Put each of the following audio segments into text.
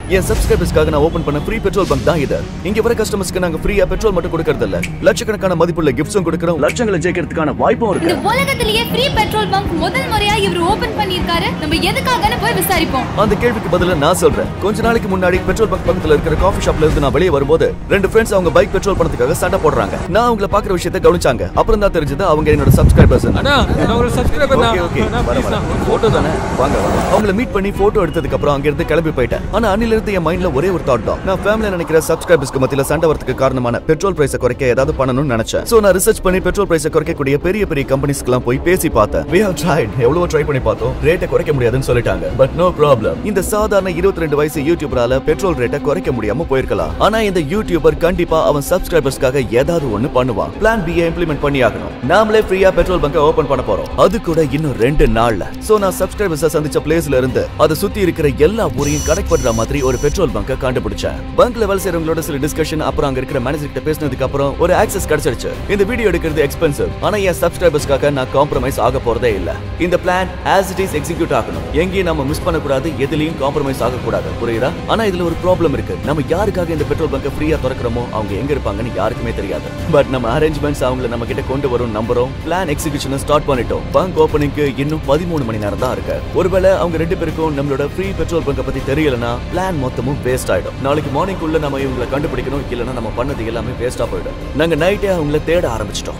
என் சப்ஸ்கிரைபர்ஸ்க்காக நான் ஓபன் பண்ண free petrol bunk தான் இது இங்க வர கஸ்டமர்ஸ்க்கு நாங்க ஃப்ரீயா பெட்ரோல் மட்டும் கொடுக்கறது இல்ல லட்சக்கணக்கான மதிப்புள்ள கிஃப்ட்ஸும் கொடுக்கறோம் லட்சங்களை ஜெயிக்கிறதுக்கான வாய்ப்பும் இருக்கு இந்த உலகத்திலேயே ஃப்ரீ பெட்ரோல் பங்க் முதல் முறையா இவர் ஓபன் பண்ணிருக்காரு நம்ம எதுக்காகன்னு போய் விசாரிப்போம் அந்த கேள்விக்கு பதிலா நான் சொல்றேன் கொஞ்ச நாளைக்கு முன்னாடி பெட்ரோல் பங்க் பக்கத்துல இருக்கிற காஃபி ஷாப்ல இருந்து நான் வெளியே வரும்போது ரெண்டு ஃப்ரெண்ட்ஸ் அவங்க பைக் பெட்ரோல் பணத்துக்காக சண்டை போடுறாங்க நான் அவங்கள பாக்குற விஷயத்தை கவனிச்சாங்க அப்புறம் தான் தெரிஞ்சது அவங்க என்னோட சப்ஸ்கிரைபர்ஸ் அண்ணா நான் ஒரு சப்ஸ்கிரைபர் ஓகே ஓகே வர வர போட்டோ தானே வாங்க வாங்க அவங்கள மீட் பண்ணி போட்டோ எடுத்ததுக்கு அப்புறம் அங்க இருந்து கிளம்பி போயிட்டேன் ஆனா அன்னில இருந்து என் மைண்ட்ல ஒரே ஒரு தாட் தான் நான் ஃபேமிலில நினைக்கிற சப்ஸ்கிரைபர்ஸ்க்கு மத்தியில சண்டை வரதுக்கு காரணமான பெட்ரோல் பிரைஸை குறைக்க ஏதாவது பண்ணணும்னு நினைச்சேன் சோ நான் ரிசர்ச் பண்ணி பெட்ரோல் பிரைஸை குறைக்கக்கூடிய பெரிய பெரிய கம்பெனிஸ்க்குலாம் போய் பேசி பார்த்தேன் we have tried எவ்வளவு ட்ரை பண்ணி பார்த்தோம் ரேட்டை குறைக்க முடியாதுன்னு சொல்லிட்டாங்க பட் நோ ப்ராப்ளம் இந்த சாதாரண 22 வயசு யூடியூபரால பெட்ரோல் ரேட்டை குறைக்க முடியாம போயிருக்கலாம் ஆனா இந்த யூடியூபர் கண்டிப்பா அவன் சப்ஸ்கிரைபர்ஸ்க்காக ஏதாவது ஒண்ணு பண்ணுவான் பிளான் பி இம்ப்ளிமெண்ட் பண்ணி ஆகணும் நாமளே ஃப்ரீயா பெட்ரோல் பங்கை ஓபன் பண்ண போறோம் அது கூட இன்னும் ரெண்டு நாள்ல சோ நான் சப்ஸ்கிரைபர்ஸ் சந்திச்ச பிளேஸ்ல இருந்து அதை சுத்தி இருக்கிற எல்லா ஊரையும் கனெக்ட் பண்ற மாதிரி ஒரு பெட்ரோல் பங்கை கண்டுபிடிச்சேன் பங்க் லெவல் செய்றவங்களோட சில டிஸ்கஷன் அப்புறம் அங்க இருக்கிற மேனேஜர் கிட்ட பேசினதுக்கு அப்புறம் ஒரு ஆக்சஸ் கிடைச்சிருச்சு இந்த வீடியோ எடுக்கிறது எக்ஸ்பென்சிவ் ஆனா என் சப்ஸ்கிரைபர்ஸ்க்காக நான் காம்ப்ரமைஸ் ஆக போறதே இல்ல இந்த plan as it is execute ஆகணும் எங்கேயும் நம்ம மிஸ் பண்ணக்கூடாது எதுலயும் காம்ப்ரமைஸ் ஆகக்கூடாது புரியுதா ஆனா இதுல ஒரு ப்ராப்ளம் இருக்கு நம்ம யாருக்காக இந்த பெட்ரோல் பங்கை ஃப்ரீயா திறக்கிறோமோ அவங்க எங்க இருப்பாங்கன்னு யாருக்குமே தெரியாது பட் நம்ம அரேஞ்ச்மெண்ட்ஸ் அவங்கள நம்ம கிட்ட கொண்டு வரும் நம்புறோம் பிளான் எக்ஸிகியூஷன் ஸ்டார்ட் பண்ணிட்டோம் பங்க் ஓப்பனிங்க்கு இன்னும் பதிமூணு மணி நேரம் தான் இருக்கு ஒருவேளை அவங்க ரெண்டு பேருக்கும் நம்மளோட ஃப்ரீ பெட்ரோல் பங்கை பத்தி தெரியலனா பிளான் மொத்தமும் வேஸ்ட் ஆயிடும் நாளைக்கு மார்னிங் குள்ள நம்ம இவங்களை கண்டுபிடிக்கணும் இல்லைன்னா நம்ம பண்ணது எல்லாமே வேஸ்டா போயிடும் நாங்க நைட்டே அவங்கள தேட ஆரம்பிச்சிட்டோம்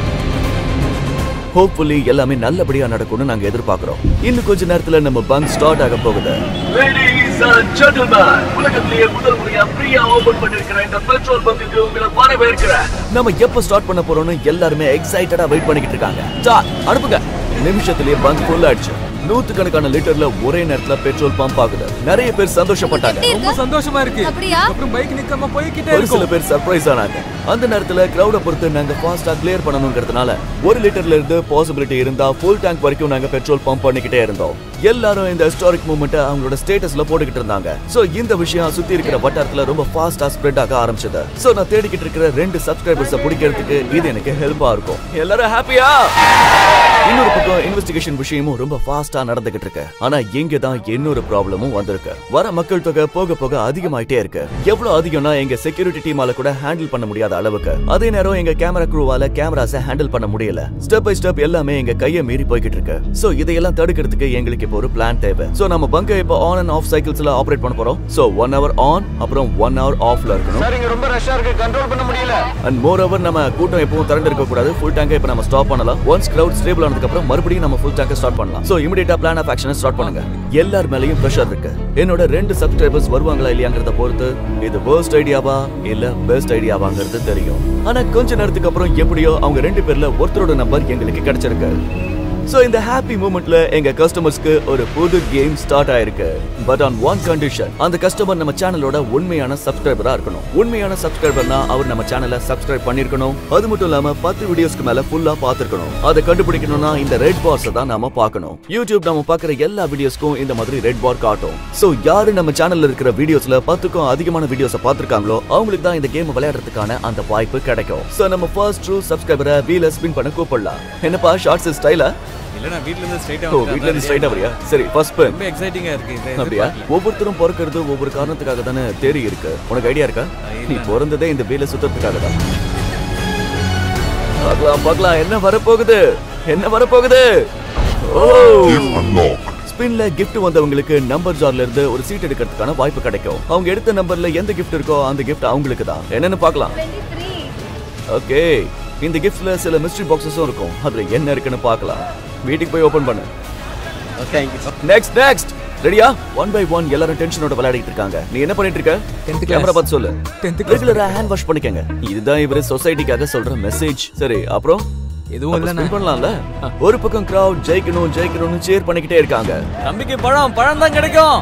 ஹோப்ஃபுல்லி எல்லாமே நல்லபடியா நடக்கும்னு நாங்க எதிர்பார்க்கிறோம் இன்னும் கொஞ்ச நேரத்துல நம்ம பங்க் ஸ்டார்ட் ஆக போகுது Ladies and gentlemen, உலகத்திலேயே முதல் முறையா ஃப்ரீயா ஓபன் பண்ணிருக்கிற இந்த பெட்ரோல் பங்குக்கு உங்களை வரவேற்கிறேன் நம்ம எப்ப ஸ்டார்ட் பண்ண போறோம்னு எல்லாருமே எக்ஸைட்டடா வெயிட் பண்ணிக்கிட்டு இருக்காங்க ஸ்டார்ட் அனுப்புங்க நிமிஷத்திலேயே பங்க் ஃபுல் ஆயிடுச்சு நூத்துக்கணக்கான லிட்டர்ல ஒரே நேரத்துல பெட்ரோல் பம்ப் ஆகுது நிறைய பேர் சந்தோஷப்பட்டாங்க எப்படி ரொம்ப இருக்கு சந்தோஷமா இருக்கு அப்படியா? அப்புறம் பைக் நிக்காம போய்கிட்டே ஒரு சில இருக்கும் பேர் சர்ப்ரைஸ் ஆனாங்க அந்த நேரத்துல கிரௌட பொறுத்து நாங்க ஃபாஸ்டா கிளியர் பண்ணணுங்கிறதுனால ஒரு லிட்டர்ல இருந்து பாசிபிலிட்டி இருந்தா ஃபுல் டேங்க் வரைக்கும் நாங்க பெட்ரோல் பம்ப் பண்ணிக்கிட்டே இருந்தோம் எல்லாரும் இந்த ஹிஸ்டாரிக் மூமெண்ட்டை அவங்களோட ஸ்டேட்டஸ்ல போட்டுக்கிட்டு இருந்தாங்க சோ இந்த விஷயம் சுத்தி இருக்கிற வட்டாரத்துல ரொம்ப ஃபாஸ்டா ஸ்ப்ரெட் ஆக ஆரம்பிச்சது சோ நான் தேடிக்கிட்டு இருக்கிற ரெண்டு சப்ஸ்கிரைபர்ஸை பிடிக்கிறதுக்கு இது எனக்கு ஹெல்ப்பா இருக்கும் எல்லாரும் ஹாப்பியா இன்னொரு பக்கம் இன்வெஸ்டிகேஷன் விஷயமும் ரொம்ப ஃபாஸ்டா நடந்துகிட்டு இருக்கு ஆனா இங்க தான் இன்னொரு ப்ராப்ளமும் வந்திருக்கு வர மக்கள் தொகை போக போக அதிகமாயிட்டே இருக்கு எவ்வளவு அதிகம்னா எங்க செக்யூரிட்டி டீமால கூட ஹேண்டில் பண்ண முடியாத அளவுக்கு அதே நேரம் எங்க கேமரா குரூவால கேமராஸ ஹேண்டில் பண்ண முடியல ஸ்டெப் பை ஸ்டெப் எல்லாமே எங்க கையை மீறி போய்கிட்டு இருக்கு சோ இதையெல்லாம் தடுக்கிறதுக்கு எங்களுக்கு இப்போ ஒரு பிளான் தேவை சோ நம்ம பங்கை இப்போ ஆன் அண்ட் ஆஃப் சைக்கிள்ஸ்ல ஆபரேட் பண்ண போறோம் சோ ஒன் ஹவர் ஆன் அப்புறம் ஒன் ஹவர் ஆஃப்ல இருக்கணும் சார் இங்க ரொம்ப ரஷ்ஷா இருக்கு கண்ட்ரோல் பண்ண முடியல அண்ட் மோர் ஓவர் நம்ம கூட்டம் எப்பவும் திரண்டு இருக்க கூடாது ஃபுல் டேங்கை இப்போ நம்ம ஸ்டாப் பண்ணலாம் ஒன்ஸ் கிரவுட் ஸ்டேபிள் ஆனதுக்கு அப்புறம் மறுபடியும் நம்ம ஃபுல் டேங்கை ஸ்டார்ட் பண்ணலாம் சோ இமிடியேட்டா பிளான் ஆஃப் ஆக்ஷனை ஸ்டார்ட் பண்ணுங்க எல்லார் மேலயும் ப்ரெஷர் இருக்கு என்னோட ரெண்டு சப்ஸ்கிரைபர்ஸ் வருவாங்களா இல்லையாங்கிறத பொறுத்து இது வேர்ஸ்ட் ஐடியாவா இல்ல பெஸ்ட் ஐடியாவாங்கிறது தெரியும் ஆனா கொஞ்ச நேரத்துக்கு அப்புறம் எப்படியோ அவங்க ரெண்டு பேர்ல ஒருத்தரோட நம்பர் எங்களுக்கு கிடைச்சிருக்கு சோ இந்த ஹாப்பி மூமெண்ட்ல எங்க கஸ்டமர்ஸ்க்கு ஒரு புது கேம் ஸ்டார்ட் ஆயிருக்கு பட் ஆன் ஒன் கண்டிஷன் அந்த கஸ்டமர் நம்ம சேனலோட உண்மையான சப்ஸ்கிரைபரா இருக்கணும் உண்மையான சப்ஸ்கிரைபர்னா அவர் நம்ம சேனலை சப்ஸ்கிரைப் பண்ணிருக்கணும் அது மட்டும் இல்லாம பத்து வீடியோஸ்க்கு மேல ஃபுல்லா பாத்துருக்கணும் அதை கண்டுபிடிக்கணும்னா இந்த ரெட் பார்ஸ் தான் நாம பார்க்கணும் யூடியூப் நம்ம பார்க்குற எல்லா வீடியோஸ்க்கும் இந்த மாதிரி ரெட் பார் காட்டும் சோ யாரு நம்ம சேனல்ல இருக்கிற வீடியோஸ்ல பத்துக்கும் அதிகமான வீடியோஸை பார்த்திருக்காங்களோ அவங்களுக்கு தான் இந்த கேம் விளையாடுறதுக்கான அந்த வாய்ப்பு கிடைக்கும் சோ நம்ம ஃபர்ஸ்ட் ட்ரூ சப்ஸ்கிரைபரை வீல ஸ்பின் பண்ண கூப்பிடலாம் என்னப்பா ஷார்ட்ஸ் ஸ்டைலா இல்ல நான் வீட்ல இருந்து ஸ்ட்ரைட்டா ஓ வீட்ல இருந்து ஸ்ட்ரைட்டா வரியா சரி ஃபர்ஸ்ட் ஸ்பின் ரொம்ப எக்ஸைட்டிங்கா இருக்கு இதை அப்படியா எதிர்பார்க்கல. ஒவ்வொருத்தரும் பிறக்கிறது ஒவ்வொரு காரணத்துக்காக தானே தேடி இருக்கு உனக்கு ஐடியா இருக்கா நீ பிறந்ததே இந்த வீல சுத்தறதுக்காக தான் பார்க்கலாம் பார்க்கலாம் என்ன வரப்போகுது என்ன வரப்போகுது ஓ ஸ்பின்ல gift வந்தவங்களுக்கு நம்பர் ஜார்ல இருந்து ஒரு சீட் எடுக்கிறதுக்கான வாய்ப்பு கிடைக்கும் அவங்க எடுத்த நம்பர்ல எந்த gift இருக்கோ அந்த gift அவங்களுக்கு தான் என்னன்னு பார்க்கலாம் ஓகே இந்த கிஃப்ட்ஸ்ல சில மிஸ்ட்ரி பாக்ஸஸும் இருக்கும் அதுல என்ன இருக்குன்னு பார்க்கலாம் வீட்டுக்கு போய் ஓபன் பண்ணு நெக்ஸ்ட் நெக்ஸ்ட் ரெடியா ஒன் பை ஒன் எல்லாரும் டென்ஷனோட விளையாடிட்டு இருக்காங்க நீ என்ன பண்ணிட்டு இருக்க Tenth class. கேமரா பார்த்து சொல்லு Tenth class. ரெகுலரா ஹேண்ட் வாஷ் பண்ணிக்கங்க இதுதான் இவரு சொசைட்டிக்காக சொல்ற மெசேஜ் சரி அப்புறம் எதுவும் அப்ப இல்ல spin பண்ணலாம்ல ஒரு பக்கம் கிரவுட் ஜெயிக்கணும் ஜெயிக்கணும்னு சேர் பண்ணிக்கிட்டே இருக்காங்க தம்பிக்கு பழம் பழம் தான் கிடைக்கும்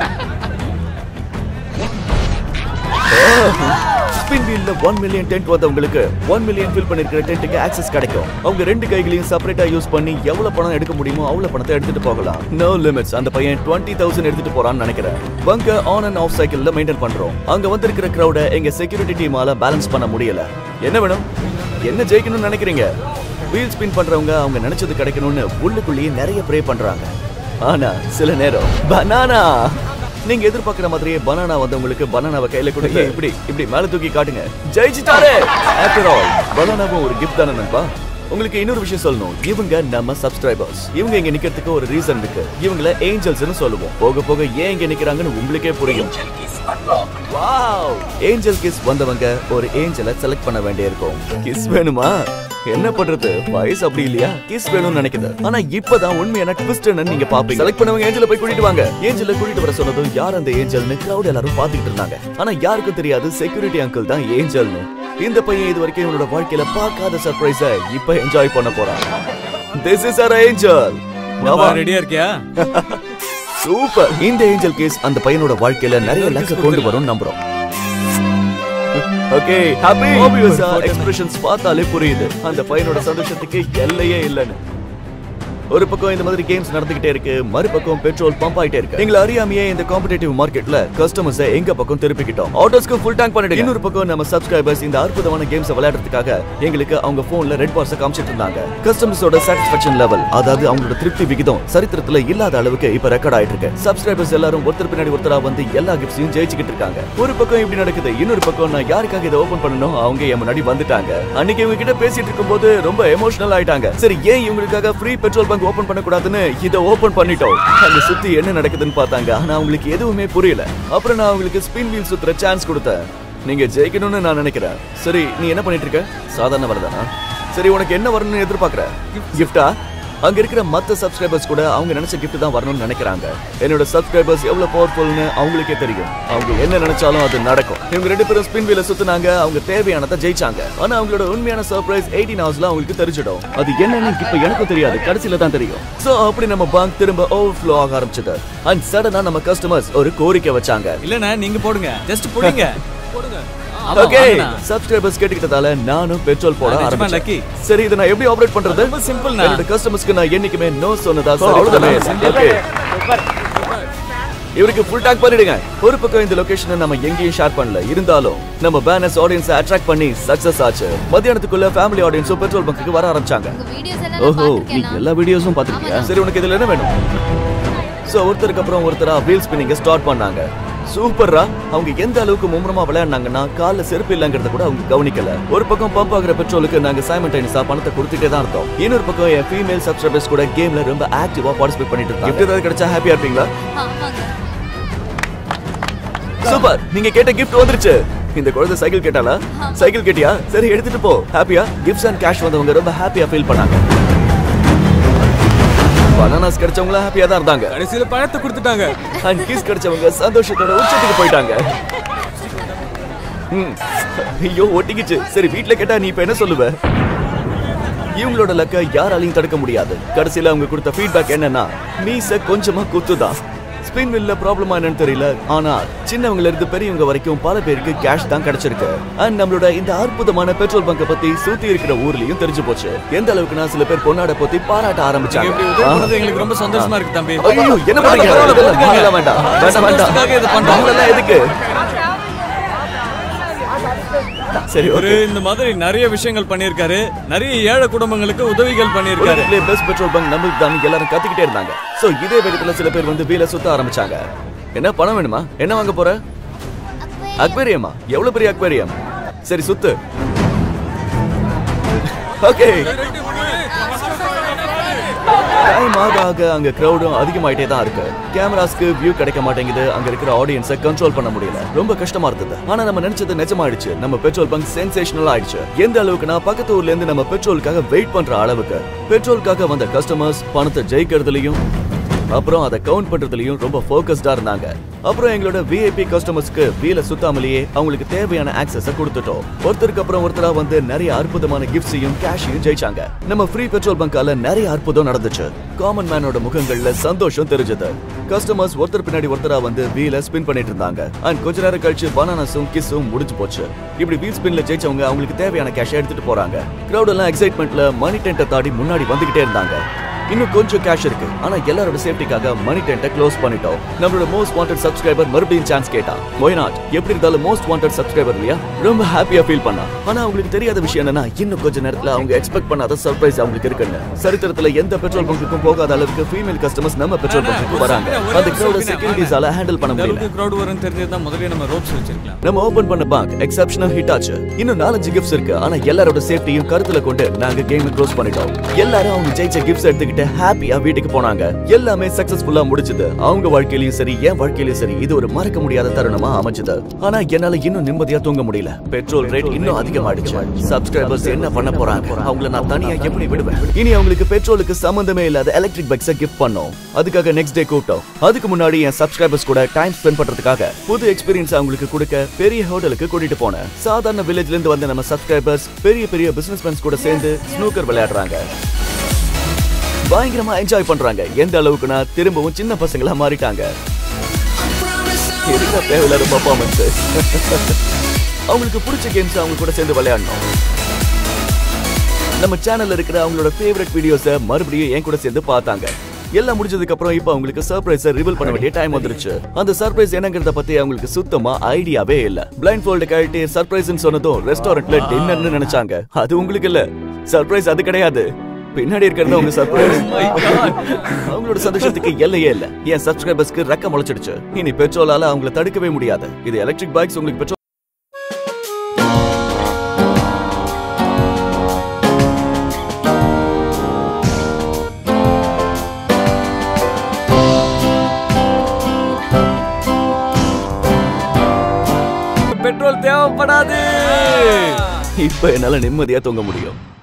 ஸ்பின் வீல்ல ஒன் மில்லியன் டென்ட் வந்தவங்களுக்கு ஒன் மில்லியன் ஃபில் பண்ணிருக்கிற டென்ட்டுக்கு ஆக்சஸ் கிடைக்கும் அவங்க ரெண்டு கைகளையும் செப்பரேட்டா யூஸ் பண்ணி எவ்வளவு பணம் எடுக்க முடியுமோ அவ்வளவு பணத்தை எடுத்துட்டு போகலாம் நோ லிமிட்ஸ் அந்த பையன் டுவெண்ட்டி தௌசண்ட் எடுத்துட்டு போறான்னு நினைக்கிறேன் பங்க ஆன் அண்ட் ஆஃப் சைக்கிள்ல மெயின்டைன் பண்றோம் அங்க வந்திருக்கிற கிரௌட எங்க செக்யூரிட்டி டீமால பேலன்ஸ் பண்ண முடியல என்ன வேணும் என்ன ஜெயிக்கணும்னு நினைக்கிறீங்க வீல் ஸ்பின் பண்றவங்க அவங்க நினைச்சது கிடைக்கணும்னு உள்ளுக்குள்ளேயே நிறைய ப்ரே பண்றாங்க ஆனா சில நேரம் பனானா நீங்க எதிர்பார்க்கிற மாதிரியே பனானா வந்து உங்களுக்கு பனானாவை கையில கொடுத்து இப்படி இப்படி மேல தூக்கி காட்டுங்க ஜெயிச்சிட்டாரே ஆஃப்டர் ஆல் பனானாவும் ஒரு கிஃப்ட் தானே நண்பா உங்களுக்கு இன்னொரு விஷயம் சொல்லணும் இவங்க நம்ம சப்ஸ்கிரைபர்ஸ் இவங்க இங்க நிக்கிறதுக்கு ஒரு ரீசன் இருக்கு இவங்கள ஏஞ்சல்ஸ்னு சொல்லுவோம் போக போக ஏன் இங்க நிக்கிறாங்கன்னு உங்களுக்கே புரியும் வாவ் ஏஞ்சல் கிஸ் வந்தவங்க ஒரு ஏஞ்சலை செலக்ட் பண்ண வேண்டியிருக்கும் கிஸ் வேணுமா என்ன பண்றது வயசு அப்படி இல்லையா கிஸ் வேணும்னு நினைக்குது ஆனா இப்பதான் உண்மையான ட்விஸ்ட் நீங்க பாப்பீங்க செலக்ட் பண்ணவங்க ஏஞ்சல போய் கூட்டிட்டு வாங்க ஏஞ்சல கூட்டிட்டு வர சொன்னதும் யார் அந்த ஏஞ்சல்னு கிரௌட் எல்லாரும் பாத்துக்கிட்டு இருந்தாங்க ஆனா யாருக்கும் தெரியாது செக்யூரிட்டி அங்கிள் தான் ஏஞ்சல்னு இந்த பையன் இது வரைக்கும் இவனோட வாழ்க்கையில பார்க்காத சர்ப்ரைஸ இப்ப என்ஜாய் பண்ண போறான் திஸ் இஸ் அவர் ஏஞ்சல் ரெடியா இருக்கியா சூப்பர் இந்த ஏஞ்சல் கேஸ் அந்த பையனோட வாழ்க்கையில நிறைய லக்க கொண்டு வரும் நம்புறோம் ஓகே ஹாப்பி ஆப்வியஸா எக்ஸ்பிரஷன்ஸ் பார்த்தாலே புரியுது அந்த பையனோட சந்தோஷத்துக்கு எல்லையே இல்லைன்னு ஒரு பக்கம் இந்த மாதிரி கேம்ஸ் நடந்துகிட்டே இருக்கு மறுபக்கம் பெட்ரோல் பம்ப் ஆயிட்டே இருக்கு எங்களை அறியாமையே இந்த காம்படிட்டிவ் மார்க்கெட்ல கஸ்டமர்ஸ் எங்க பக்கம் திருப்பிக்கிட்டோம் ஆட்டோஸ்க்கு ஃபுல் டேங்க் பண்ணிடுங்க இன்னொரு பக்கம் நம்ம சப்ஸ்கிரைபர்ஸ் இந்த அற்புதமான கேம்ஸ் விளையாடுறதுக்காக எங்களுக்கு அவங்க போன்ல ரெட் பார்ஸ் காமிச்சிட்டு இருந்தாங்க கஸ்டமர்ஸோட சாட்டிஸ்பாக்சன் லெவல் அதாவது அவங்களோட திருப்தி விகிதம் சரித்திரத்துல இல்லாத அளவுக்கு இப்ப ரெக்கார்ட் ஆயிட்டு இருக்கு சப்ஸ்கிரைபர்ஸ் எல்லாரும் ஒருத்தர் பின்னாடி ஒருத்தரா வந்து எல்லா கிஃப்ட்ஸையும் ஜெயிச்சுக்கிட்டு இருக்காங்க ஒரு பக்கம் இப்படி நடக்குது இன்னொரு பக்கம் நான் யாருக்காக இதை ஓபன் பண்ணணும் அவங்க என் முன்னாடி வந்துட்டாங்க அன்னைக்கு இவங்க கிட்ட பேசிட்டு இருக்கும்போது ரொம்ப எமோஷனல் ஆயிட்டாங்க சரி ஏன் இவங்களுக்காக ஃப்ரீ பெட்ரோல் பங்க் ஓபன் பண்ண கூடாதுன்னு இதை ஓபன் பண்ணிட்டோம் அங்க சுத்தி என்ன நடக்குதுன்னு பார்த்தாங்க ஆனா அவங்களுக்கு எதுவுமே புரியல அப்புறம் நான் அவங்களுக்கு ஸ்பின் வீல் சுத்துற சான்ஸ் கொடுத்தேன் நீங்க ஜெயிக்கணும்னு நான் நினைக்கிறேன் சரி நீ என்ன பண்ணிட்டு இருக்க சாதாரண வரதானா சரி உனக்கு என்ன வரணும்னு எதிர்பார்க்கற கிஃப்டா அங்க இருக்கிற மத்த சப்ஸ்கிரைபர்ஸ் கூட அவங்க நினைச்ச gift தான் வரணும்னு நினைக்கிறாங்க என்னோட சப்ஸ்கிரைபர்ஸ் எவ்வளவு பவர்ஃபுல்னு அவங்களுக்கே தெரியும் அவங்க என்ன நினைச்சாலும் அது நடக்கும் இவங்க ரெண்டு பேரும் ஸ்பின் வீல சுத்துனாங்க அவங்க தேவையானதை ஜெயிச்சாங்க ஆனா அவங்களோட உண்மையான சர்ப்ரைஸ் எயிட்டீன் ஹவர்ஸ்ல அவங்களுக்கு தெரிஞ்சிடும் அது என்னன்னு இப்ப எனக்கும் தெரியாது கடைசியில தான் தெரியும் சோ அப்படி நம்ம பேங்க் திரும்ப ஓவர்ஃப்ளோ ஆக ஆரம்பிச்சது அண்ட் சடனா நம்ம கஸ்டமர்ஸ் ஒரு கோரிக்கை வச்சாங்க இல்லண்ணா நீங்க போடுங்க ஜஸ்ட் போடுங்க போடுங்க ஆமா, ஓகே வாங்கண்ணா. சப்ஸ்கிரைபர்ஸ் கேட்டுக்கிட்டதால நானும் பெட்ரோல் போட நான் நிஜமா ஆரம்பிச்சேன் lucky. சரி இதை நான் எப்படி ஆபரேட் பண்றது ரொம்ப simple ண்ணா. என்னோட கஸ்டமர்ஸ்க்கு நான் என்னைக்குமே நோ சொன்னதா So, அவ்வளவுதானே simple. ஓகே இவருக்கு ஃபுல் டேங்க் பண்ணிடுங்க ஒரு பக்கம் இந்த லொகேஷனை நம்ம எங்கேயும் ஷேர் பண்ணல இருந்தாலும் நம்ம பேனர்ஸ் ஆடியன்ஸை அட்ராக்ட் பண்ணி சக்சஸ் ஆச்சு மத்தியானத்துக்குள்ள ஃபேமிலி ஆடியன்ஸும் பெட்ரோல் பங்குக்கு வர ஆரம்பிச்சாங்க உங்க வீடியோஸ் எல்லாம் ஓஹோ நான் நீ பார்த்திருக்கேன் எல்லா வீடியோஸும் பார்த்துருக்கியா சரி உனக்கு இதுல என்ன வேணும் சோ ஒருத்தருக்கு அப்புறம் ஒருத்தரா வீல் ஸ்பின்னிங்க ஸ்டார்ட் பண்ணாங்க சூப்பர்ரா அவங்க எந்த அளவுக்கு மும்முரமா விளையாடினாங்கன்னா கால்ல செருப்பு இல்லங்கிறத கூட அவங்க கவனிக்கல ஒரு பக்கம் பம்ப் ஆகுற பெட்ரோலுக்கு நாங்க சைமல்டேனியஸா பணத்தை கொடுத்துட்டே தான் இருந்தோம் இன்னொரு பக்கம் என் ஃபீமேல் சப்ஸ்கிரைபர்ஸ் கூட கேம்ல ரொம்ப ஆக்டிவா பார்ட்டிசிபேட் பண்ணிட்டு இருக்காங்க gift ஏதாவது கிடைச்சா ஹாப்பியா இருப்பீங்களா ஆமாங்க சூப்பர் நீங்க கேட்ட gift வந்துருச்சு இந்த குழந்தை சைக்கிள் கேட்டாளா சைக்கிள் கேட்டியா சரி எடுத்துட்டு போ ஹாப்பியா கிஃப்ட்ஸ் அண்ட் கேஷ் வந்தவங்க ரொம்ப ஹாப்பியா ஃபீல் பண்ணாங்க பனானாஸ் கிடைச்சவங்கள ஹாப்பியா தான் இருந்தாங்க கடைசியில பழத்தை கொடுத்துட்டாங்க அண்ட் கிஸ் கிடைச்சவங்க சந்தோஷத்தோட உச்சத்துக்கு போயிட்டாங்க ம். ஐயோ ஒட்டிக்கிச்சு சரி வீட்ல கேட்டா நீ இப்ப என்ன சொல்லுவ இவங்களோட லக்க யாராலையும் தடுக்க முடியாது கடைசியில அவங்க கொடுத்த ஃபீட்பேக் என்னன்னா மீச கொஞ்சமா குத்துதான் ஸ்பின் வில்ல ப்ராப்ளமா என்னன்னு தெரியல ஆனா சின்னவங்கல இருந்து பெரியவங்க வரைக்கும் பல பேருக்கு கேஷ் தான் கிடைச்சிருக்கு அண்ட் நம்மளோட இந்த அற்புதமான பெட்ரோல் பங்க பத்தி சுத்தி இருக்கிற ஊர்லயும் தெரிஞ்சு போச்சு எந்த அளவுக்குன்னா சில பேர் பொன்னாட பத்தி பாராட்ட நீங்க இப்படி உதவி பண்ணது ஆரம்பிச்சாங்க எங்களுக்கு ரொம்ப சந்தோஷமா இருக்கு தம்பி ஐயோ என்ன பண்றீங்க இதெல்லாம் நீங்களாம் வேண்டாம் வேண்டாம் சந்தோஷத்துக்காக இது வேண்டாம் பண்றோம். அவங்களெல்லாம் எதுக்கு சரி ஒரு ஒரு இந்த மாதிரி நிறைய விஷயங்கள் பண்ணியிருக்காரு நிறைய ஏழை குடும்பங்களுக்கு உதவிகள் பண்ணியிருக்காரு உலகத்திலே பெஸ்ட் பெட்ரோல் பங்க் நம்மளுக்கு தான் எல்லாரும் கத்திக்கிட்டே இருந்தாங்க சோ இதே வேகத்துல சில பேர் வந்து வீல சுத்த ஆரம்பிச்சாங்க என்ன பணம் வேணுமா என்ன வாங்க போற அக்வேரியமா எவ்வளவு பெரிய அக்வேரியம் சரி சுத்து ஓகே டைம் ஆக ஆக அங்க கிரௌடும் அதிகமாயிட்டே தான் இருக்கு கேமராஸ்க்கு வியூ கிடைக்க மாட்டேங்குது அங்க இருக்கிற ஆடியன்ஸை கண்ட்ரோல் பண்ண முடியல ரொம்ப கஷ்டமா இருந்தது ஆனா நம்ம நினைச்சது நிஜமாயிடுச்சு நம்ம பெட்ரோல் பங்க் சென்சேஷனல் ஆயிடுச்சு எந்த அளவுக்குனா பக்கத்து ஊர்ல இருந்து நம்ம பெட்ரோலுக்காக வெயிட் பண்ற அளவுக்கு பெட்ரோலுக்காக வந்த கஸ்டமர்ஸ் பணத்தை ஜெயிக்கிறதுலயும் அப்புறம் அதை கவுண்ட் பண்றதுலயும் ரொம்ப ஃபோக்கஸ்டா இருந்தாங்க அப்புறம் எங்களோட விஐபி கஸ்டமர்ஸ்க்கு வீல சுத்தாமலேயே அவங்களுக்கு தேவையான ஆக்சஸ கொடுத்துட்டோம் ஒருத்தருக்கு அப்புறம் ஒருத்தரா வந்து நிறைய அற்புதமான கிஃப்ட்ஸையும் கேஷையும் ஜெயிச்சாங்க நம்ம ஃப்ரீ பெட்ரோல் பங்கால நிறைய அற்புதம் நடந்துச்சு காமன் மேனோட முகங்கள்ல சந்தோஷம் தெரிஞ்சது கஸ்டமர்ஸ் ஒருத்தர் பின்னாடி ஒருத்தரா வந்து வீல ஸ்பின் பண்ணிட்டு இருந்தாங்க அண்ட் கொஞ்ச நேரம் கழிச்சு பனானாஸும் கிஸ்ஸும் முடிஞ்சு போச்சு இப்படி வீல் ஸ்பின்ல ஜெயிச்சவங்க அவங்களுக்கு தேவையான கேஷ் எடுத்துட்டு போறாங்க கிரௌட் எல்லாம் எக்ஸைட்மெண்ட்ல மணி டென்ட்டை தாண்டி முன்னாடி வந்துகிட்டே இருந்தாங்க இன்னும் கொஞ்சம் கேஷ் இருக்கு ஆனா எல்லாரோட சேஃப்டிக்காக மணி டென்ட்டை க்ளோஸ் பண்ணிட்டோம் நம்மளோட மோஸ்ட் வாண்டட் சப்ஸ்கிரைபர் மறுபடியும் சான்ஸ் கேட்டா ஒய் நாட் எப்படி இருந்தாலும் மோஸ்ட் வாண்டட் சப்ஸ்கிரைபர் இல்லையா ரொம்ப ஹாப்பியா ஃபீல் பண்ணா ஆனா அவங்களுக்கு தெரியாத விஷயம் என்னன்னா இன்னும் கொஞ்ச நேரத்துல அவங்க எக்ஸ்பெக்ட் பண்ணாத சர்ப்ரைஸ் அவங்களுக்கு இருக்குன்னு சரித்திரத்துல எந்த பெட்ரோல் பங்குக்கும் போகாத அளவுக்கு ஃபீமேல் கஸ்டமர்ஸ் நம்ம பெட்ரோல் பங்குக்கு வராங்க அந்த கிரௌட செக்யூரிட்டிஸால ஹேண்டில் பண்ண முடியல கிரௌட் வரும்னு தெரிஞ்சதுதான் முதல்ல நம்ம ரோப்ஸ் வச்சிருக்கலாம் நம்ம ஓபன் பண்ண பேங்க் எக்ஸப்ஷனல் ஹிட் ஆச்சு இன்னும் நாலஞ்சு கிஃப்ட்ஸ் இருக்கு ஆனா எல்லாரோட சேஃப்டியும் கருத்துல கொண்டு நாங்க கேம் க்ளோஸ் பண்ணிட்டோம் எல்லாரும் அவங்க ஜெயிச்ச கிஃப்ட்ஸ் எடுத்துக்கிட்டு ஹாப்பியா வீட்டுக்கு போனாங்க எல்லாமே சக்சஸ்ஃபுல்லா முடிச்சது அவங்க வாழ்க்கையிலயும் சரி என் வாழ்க்கையிலயும் சரி இது ஒரு மறக்க முடியாத தருணமா அமைஞ்சது ஆனா என்னால இன்னும் நிம்மதியா தூங்க முடியல பெட்ரோல் ரேட் இன்னும் அதிகமாயிடுச்சு சப்ஸ்கிரைபர்ஸ் என்ன பண்ண போறாங்க அவங்கள நான் தனியா எப்படி விடுவேன் இனி அவங்களுக்கு பெட்ரோலுக்கு சம்பந்தமே இல்லாத எலக்ட்ரிக் பைக்ஸை கிஃப்ட் பண்ணோம் அதுக்காக நெக்ஸ்ட் டே கூப்பிட்டோம் அதுக்கு முன்னாடி என் சப்ஸ்கிரைபர்ஸ் கூட டைம் ஸ்பெண்ட் பண்றதுக்காக புது எக்ஸ்பீரியன்ஸ் அவங்களுக்கு கொடுக்க பெரிய ஹோட்டலுக்கு கூட்டிட்டு போனேன் சாதாரண வில்லேஜ்ல இருந்து வந்த நம்ம சப்ஸ்கிரைபர்ஸ் பெரிய பெரிய பிசினஸ்மேன்ஸ் கூட சேர்ந்து ஸ்னூக்கர் விளையாடுறாங்க பயங்கரமா என்ஜாய் பண்றாங்க எந்த அளவுக்குனா திரும்பவும் சின்ன பசங்களா மாறிட்டாங்க இருக்கிற தேவையில்லாத பர்ஃபார்மன்ஸ் அவங்களுக்கு பிடிச்ச கேம்ஸ் அவங்க கூட சேர்ந்து விளையாடணும் நம்ம சேனல்ல இருக்கிற அவங்களோட ஃபேவரட் வீடியோஸை மறுபடியும் என் கூட சேர்ந்து பார்த்தாங்க எல்லாம் முடிஞ்சதுக்கு அப்புறம் இப்போ அவங்களுக்கு சர்ப்ரைஸை ரிவீல் பண்ண வேண்டிய டைம் வந்துருச்சு அந்த சர்ப்ரைஸ் என்னங்கறத பத்தி அவங்களுக்கு சுத்தமா ஐடியாவே இல்ல பிளைண்ட் ஃபோல்டு கழட்டி சர்ப்ரைஸ்னு சொன்னதும் ரெஸ்டாரண்ட்ல டின்னர்னு நினைச்சாங்க அது உங்களுக்கு இல்ல சர்ப்ரைஸ் அது கிடையாது பின்னாடி இருக்கிறது உங்க சர்ப்ரைஸ் அவங்களோட சந்தோஷத்துக்கு எல்லையே இல்ல என் சப்ஸ்கிரைபர்ஸ்க்கு ரெக்க முளைச்சிடுச்சு இனி பெட்ரோலால அவங்கள தடுக்கவே முடியாது இது எலக்ட்ரிக் பைக்ஸ் உங்களுக்கு பெட்ரோல் பெட்ரோல் தேவைப்படாது இப்ப என்னால நிம்மதியா தூங்க முடியும்